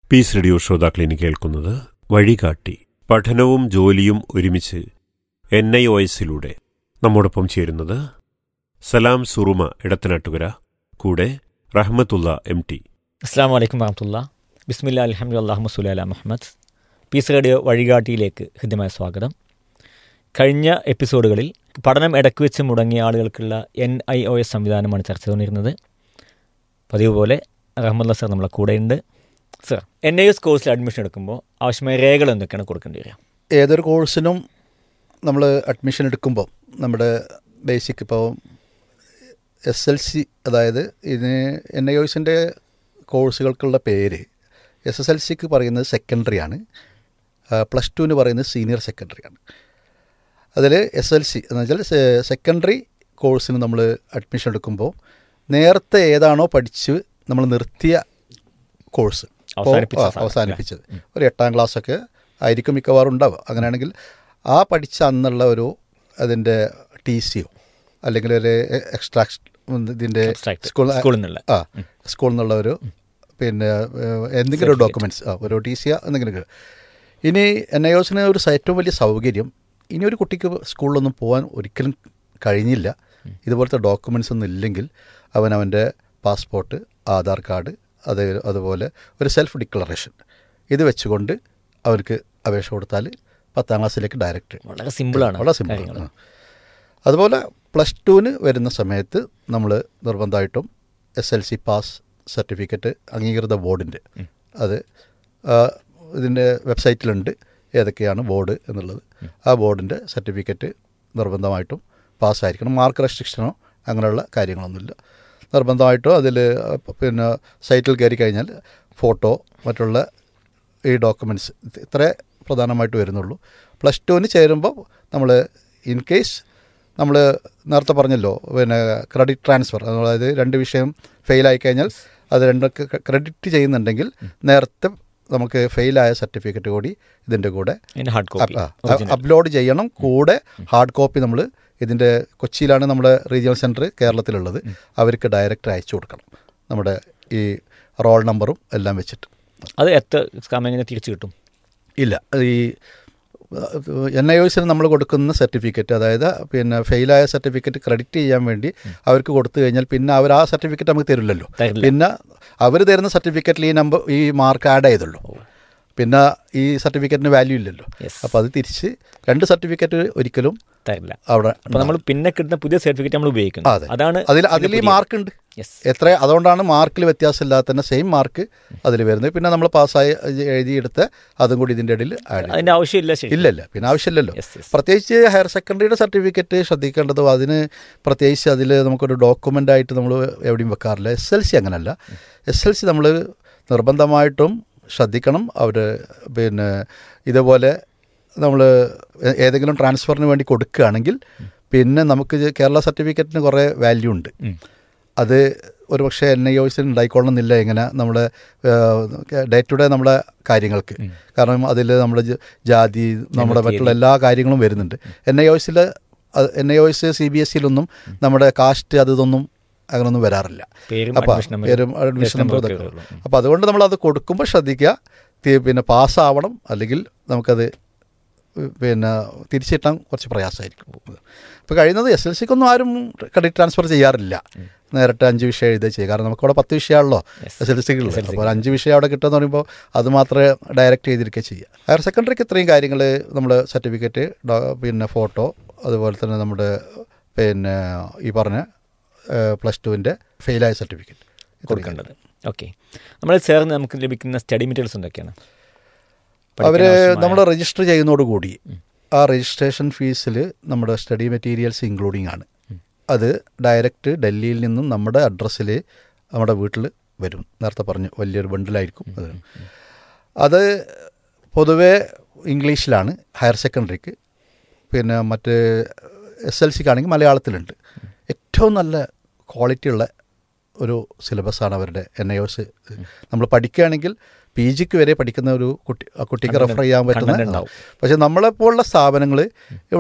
Piece radio ശ്രോതാക്കളിന് കേൾക്കുന്നത് വഴികാട്ടി പഠനവും ജോലിയും ഒരുമിച്ച് എൻ ഐ ഒ എസിലൂടെ നമ്മോടൊപ്പം ചേരുന്നത് സലാം സുറുമ ഇടത്തനാട്ടുകര കൂടെ റഹ്മത്തുള്ള എം ടി അസ്സാം വലൈക്കും വറഹമുല്ല ബിസ്മില്ല അലഹമ്മദ് അള്ളാഹു സുല അല മുഹമ്മദ് പീസ് റേഡിയോ വഴികാട്ടിയിലേക്ക് ഹൃദ്യമായ സ്വാഗതം കഴിഞ്ഞ എപ്പിസോഡുകളിൽ പഠനം ഇടയ്ക്ക് വെച്ച് മുടങ്ങിയ ആളുകൾക്കുള്ള എൻ ഐ ഒ എസ് സംവിധാനമാണ് ചർച്ച ചെയ്തുകൊണ്ടിരുന്നത് പതിവ് പോലെ റഹ്മുല്ല സർ നമ്മളെ കൂടെയുണ്ട് സർ എൻ ഐ എസ് കോഴ്സിൽ അഡ്മിഷൻ എടുക്കുമ്പോൾ ആവശ്യമായ രേഖകൾ എന്തൊക്കെയാണ് കൊടുക്കേണ്ടി വരിക ഏതൊരു കോഴ്സിനും നമ്മൾ അഡ്മിഷൻ എടുക്കുമ്പോൾ നമ്മുടെ ബേസിക് ഇപ്പോൾ എസ് എൽ സി അതായത് ഇതിന് എൻ ഐ ഒസിൻ്റെ കോഴ്സുകൾക്കുള്ള പേര് എസ് എസ് എൽ സിക്ക് പറയുന്നത് സെക്കൻഡറി ആണ് പ്ലസ് ടുവിന് പറയുന്നത് സീനിയർ സെക്കൻഡറി ആണ് അതിൽ എസ് എൽ സി എന്ന് വെച്ചാൽ സെക്കൻഡറി കോഴ്സിന് നമ്മൾ അഡ്മിഷൻ എടുക്കുമ്പോൾ നേരത്തെ ഏതാണോ പഠിച്ച് നമ്മൾ നിർത്തിയ കോഴ്സ് ഇപ്പോൾ, അവസാനിപ്പിച്ച ആ, സാധനം, അവസാനിപ്പിച്ചത് ഒരു എട്ടാം ക്ലാസ്സൊക്കെ ആയിരിക്കും മിക്കവാറും ഉണ്ടാവുക അങ്ങനെയാണെങ്കിൽ ആ പഠിച്ച അന്നുള്ള ഒരു അതിൻ്റെ ടി സിയോ അല്ലെങ്കിൽ ഒരു എക്സ്ട്രാ ഇതിൻ്റെ Abstract. സ്കൂൾ സ്കൂളിൽ നിന്നുള്ള ആ സ്കൂളിൽ നിന്നുള്ള ഒരു പിന്നെ ഏഹ്, എന്തെങ്കിലും ഒരു ഡോക്യുമെൻറ്റ്സ് ആ ഒരു ടി സി എന്തെങ്കിലും ഇനി എൻ ഐ ഒസിന് ഒരു സ- ഏറ്റവും വലിയ സൗകര്യം ഇനി ഒരു കുട്ടിക്ക് സ്കൂളിലൊന്നും പോകാൻ ഒരിക്കലും കഴിഞ്ഞില്ല ഇതുപോലത്തെ ഡോക്യുമെൻറ്റ്സ് ഒന്നും ഇല്ലെങ്കിൽ അവൻ അവൻ്റെ പാസ്പോർട്ട് ആധാർ കാർഡ് അത് അതുപോലെ ഒരു സെൽഫ് ഡിക്ലറേഷൻ ഇത് വെച്ചുകൊണ്ട് അവർക്ക് അപേക്ഷ കൊടുത്താൽ പത്താം ക്ലാസ്സിലേക്ക് ഡയറക്റ്റ് വളരെ സിമ്പിളാണ് വളരെ സിമ്പിൾ കാര്യങ്ങൾ അതുപോലെ പ്ലസ് ടുവിന് വരുന്ന സമയത്ത് നമ്മൾ നിർബന്ധമായിട്ടും S L C pass certificate അംഗീകൃത ബോർഡിൻ്റെ അത് ആ, ഇതിൻ്റെ വെബ്സൈറ്റിലുണ്ട് ഏതൊക്കെയാണ് ബോർഡ് എന്നുള്ളത് ആ ബോർഡിൻ്റെ സർട്ടിഫിക്കറ്റ് നിർബന്ധമായിട്ടും പാസ്സായിരിക്കണം മാർക്ക് റെസ്ട്രിക്ഷനോ അങ്ങനെയുള്ള കാര്യങ്ങളൊന്നുമില്ല നിർബന്ധമായിട്ടും അതിൽ പിന്നെ സൈറ്റിൽ കയറി കഴിഞ്ഞാൽ ഫോട്ടോ മറ്റുള്ള ഈ ഡോക്യുമെൻറ്റ്സ് ഇത്രേ പ്രധാനമായിട്ട് വരുന്നുള്ളൂ പ്ലസ് ടുവിന് ചേരുമ്പോൾ നമ്മൾ ഇൻ കേസ് നമ്മൾ നേരത്തെ പറഞ്ഞല്ലോ പിന്നെ ക്രെഡിറ്റ് ട്രാൻസ്ഫർ അതായത് രണ്ട് വിഷയം ഫെയിലായി കഴിഞ്ഞാൽ അത് രണ്ടൊക്കെ ക്രെഡിറ്റ് ചെയ്യുന്നുണ്ടെങ്കിൽ നേരത്തെ നമുക്ക് ഫെയിലായ സർട്ടിഫിക്കറ്റ് കൂടി ഇതിൻ്റെ കൂടെ അതിൻ്റെ ഹാർഡ് കോപ്പി അപ്ലോഡ് ചെയ്യണം കൂടെ ഹാർഡ് കോപ്പി നമ്മൾ ഇതിൻ്റെ കൊച്ചിയിലാണ് നമ്മുടെ റീജിയണൽ സെൻറ്റർ കേരളത്തിലുള്ളത് അവർക്ക് ഡയറക്റ്റ് അയച്ചു കൊടുക്കണം നമ്മുടെ ഈ റോൾ നമ്പറും എല്ലാം വെച്ചിട്ട് അത് എത്ര സമയം തിരിച്ചു കിട്ടും ഇല്ല ഈ എൻ ഐ ഒസിന് നമ്മൾ കൊടുക്കുന്ന സർട്ടിഫിക്കറ്റ് അതായത് പിന്നെ ഫെയിലായ സർട്ടിഫിക്കറ്റ് ക്രെഡിറ്റ് ചെയ്യാൻ വേണ്ടി അവർക്ക് കൊടുത്തു കഴിഞ്ഞാൽ പിന്നെ അവർ ആ സർട്ടിഫിക്കറ്റ് നമുക്ക് തരില്ലല്ലോ തരില്ല. പിന്നെ അവർ തരുന്ന സർട്ടിഫിക്കറ്റിൽ ഈ നമ്പർ ഈ മാർക്ക് ആഡ് ചെയ്തുള്ളൂ പിന്നെ ഈ സർട്ടിഫിക്കറ്റിന് വാല്യൂ ഇല്ലല്ലോ Yes. അപ്പോൾ അത് തിരിച്ച് രണ്ട് സർട്ടിഫിക്കറ്റ് ഒരിക്കലും തരില്ല അവിടെ അപ്പോൾ നമ്മൾ പിന്നെ കിട്ടുന്ന പുതിയ സർട്ടിഫിക്കറ്റ് നമ്മൾ ഉപയോഗിക്കുന്നു അതെ. അതാണ് അതിൽ അതിൽ ഈ മാർക്ക് ഉണ്ട് യെസ് എത്ര അതുകൊണ്ടാണ് മാർക്കിൽ വ്യത്യാസമില്ലാതെ തന്നെ സെയിം മാർക്ക് അതിൽ വരുന്നത് പിന്നെ നമ്മൾ പാസ്സായി എഴുതിയെടുത്ത് അതും കൂടി ഇതിൻ്റെ ഇടയിൽ ആഡ് ചെയ്യും അതിന്റെ ആവശ്യമില്ല ശരി ഇല്ല ഇല്ല പിന്നെ ആവശ്യമില്ലല്ലോ Yes, yes. പ്രത്യേകിച്ച് ഹയർ സെക്കൻഡറിയുടെ സർട്ടിഫിക്കറ്റ് ശ്രദ്ധിക്കേണ്ടതും അതിന് പ്രത്യേകിച്ച് അതിൽ നമുക്കൊരു ഡോക്യുമെൻ്റ് ആയിട്ട് നമ്മൾ എവിടെയും വെക്കാറില്ല എസ് എൽ സി അങ്ങനല്ല എസ് എൽ സി നമ്മൾ നിർബന്ധമായിട്ടും ശ്രദ്ധിക്കണം അവർ പിന്നെ ഇതുപോലെ നമ്മൾ ഏതെങ്കിലും ട്രാൻസ്ഫറിന് വേണ്ടി കൊടുക്കുകയാണെങ്കിൽ പിന്നെ നമുക്ക് ഇത് കേരള സർട്ടിഫിക്കറ്റിന് കുറേ വാല്യൂ ഉണ്ട് അത് ഒരു പക്ഷേ എൻ ഐ ഒസിന് ഉണ്ടായിക്കൊള്ളണമെന്നില്ല ഇങ്ങനെ നമ്മുടെ ഡേ ടു ഡേ നമ്മുടെ കാര്യങ്ങൾക്ക് കാരണം അതിൽ നമ്മുടെ ജ- ജാതി നമ്മുടെ മറ്റുള്ള എല്ലാ കാര്യങ്ങളും വരുന്നുണ്ട് എൻ ഐ ഒസിൽ N I OS C B S സിയിലൊന്നും നമ്മുടെ കാസ്റ്റ് അത് ഇതൊന്നും അങ്ങനൊന്നും വരാറില്ല പേരും അപ്പോൾ admission number, പേരും അഡ്മിഷൻ list നമ്പർ number ഇതൊക്കെ ഒക്കെ ഉള്ളൂ. അപ്പോൾ അതുകൊണ്ട് നമ്മൾ അത് കൊടുക്കുമ്പോൾ ശ്രദ്ധിക്കുക തി- പിന്നെ പാസ്സാവണം അല്ലെങ്കിൽ നമുക്കത് പിന്നെ തിരിച്ചിട്ടാൻ കുറച്ച് പ്രയാസമായിരിക്കും ഇപ്പോൾ കഴിയുന്നത് എസ് എൽ സിക്കൊന്നും ആരും ക്രെഡിറ്റ് ട്രാൻസ്ഫർ ചെയ്യാറില്ല നേരിട്ട് അഞ്ച് വിഷയം എഴുതുക ചെയ്യുക കാരണം നമുക്കവിടെ പത്ത് വിഷയമാണല്ലോ എസ് എൽ സിക്കുള്ളത് അപ്പോൾ ഒരു അഞ്ച് വിഷയം അവിടെ കിട്ടുമെന്ന് പറയുമ്പോൾ അത് മാത്രമേ ഡയറക്റ്റ് ചെയ്തിരിക്കുക ചെയ്യുക ഹയർ സെക്കൻഡറിക്ക് ഇത്രയും കാര്യങ്ങൾ നമ്മൾ സർട്ടിഫിക്കറ്റ് പിന്നെ ഫോട്ടോ അതുപോലെ തന്നെ നമ്മുടെ പിന്നെ ഈ പറഞ്ഞ പ്ലസ് ടുവിൻ്റെ ഫെയിലായ സർട്ടിഫിക്കറ്റ് കൊടുക്കേണ്ടത് ഓക്കെ നമ്മൾ ചേർന്ന് നമുക്ക് ലഭിക്കുന്ന സ്റ്റഡി മെറ്റീരിയൽസ് എന്തൊക്കെയാണ് അവർ നമ്മൾ രജിസ്റ്റർ ചെയ്യുന്നതോടുകൂടി ആ രജിസ്ട്രേഷൻ ഫീസിൽ നമ്മുടെ സ്റ്റഡി മെറ്റീരിയൽസ് ഇൻക്ലൂഡിങ് ആണ് അത് ഡയറക്റ്റ് ഡൽഹിയിൽ നിന്നും നമ്മുടെ അഡ്രസ്സിൽ നമ്മുടെ വീട്ടിൽ വരും നേരത്തെ പറഞ്ഞു വലിയൊരു ബണ്ടിലായിരിക്കും അത് അത് പൊതുവേ ഇംഗ്ലീഷിലാണ് ഹയർ സെക്കൻഡറിക്ക് പിന്നെ മറ്റ് എസ് എൽ സിക്കാണെങ്കിൽ മലയാളത്തിലുണ്ട് ഏറ്റവും നല്ല ക്വാളിറ്റിയുള്ള ഒരു സിലബസാണ് അവരുടെ എൻ ഐ ഒസ് നമ്മൾ പഠിക്കുകയാണെങ്കിൽ പി ജിക്ക് വരെ പഠിക്കുന്ന ഒരു കുട്ടി ആ കുട്ടിക്ക് റെഫർ ചെയ്യാൻ content പറ്റുന്ന ഉണ്ടാവും. പക്ഷെ നമ്മളെപ്പോലുള്ള സ്ഥാപനങ്ങൾ ഇവിടെ